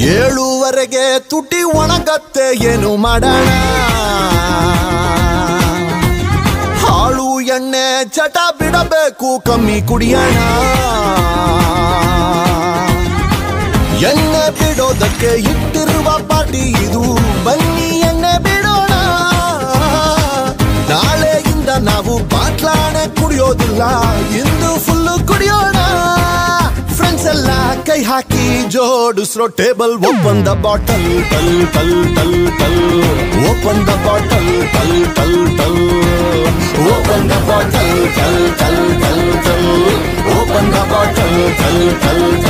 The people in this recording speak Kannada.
ಏಳುವರೆಗೆ ತುಟಿ ಒಣಗತ್ತೆ ಏನು ಮಾಡೋಣ ಹಾಳು ಎಣ್ಣೆ ಚಟ ಬಿಡಬೇಕು ಕಮ್ಮಿ ಕುಡಿಯೋಣ ಎಣ್ಣೆ ಬಿಡೋದಕ್ಕೆ ಇಟ್ಟಿರುವ ಪಾರ್ಟಿ ಇದು ಬನ್ನಿ ಎಣ್ಣೆ ಬಿಡೋಣ ನಾಳೆಯಿಂದ ನಾವು ಬಾಟ್ಲಾಣೆ ಕುಡಿಯೋದಿಲ್ಲ ಇಂದು ಫುಲ್ಲು ಕುಡಿಯೋಣ ಫ್ರೆಂಡ್ಸ್ ಎಲ್ಲ ಕೈ ಹಾಕಿ ಜೋಡಿಸ್ರೋ ಟೇಬಲ್ ಓಪನ್ ದ ಬಾಟಲ್ ಟಲ್ ಟಲ್ ಟಲ್ ಟಲ್ ಓಪನ್ ದ ಬಾಟಲ್ ಟಲ್ ಟಲ್ ಟಲ್ ಓಪನ್ ದ ಬಾಟಲ್ ಟಲ್ ಟಲ್ ಟಲ್ ಟಲ್ ಓಪನ್ ದ ಬಾಟಲ್ ಟಲ್ ಟಲ್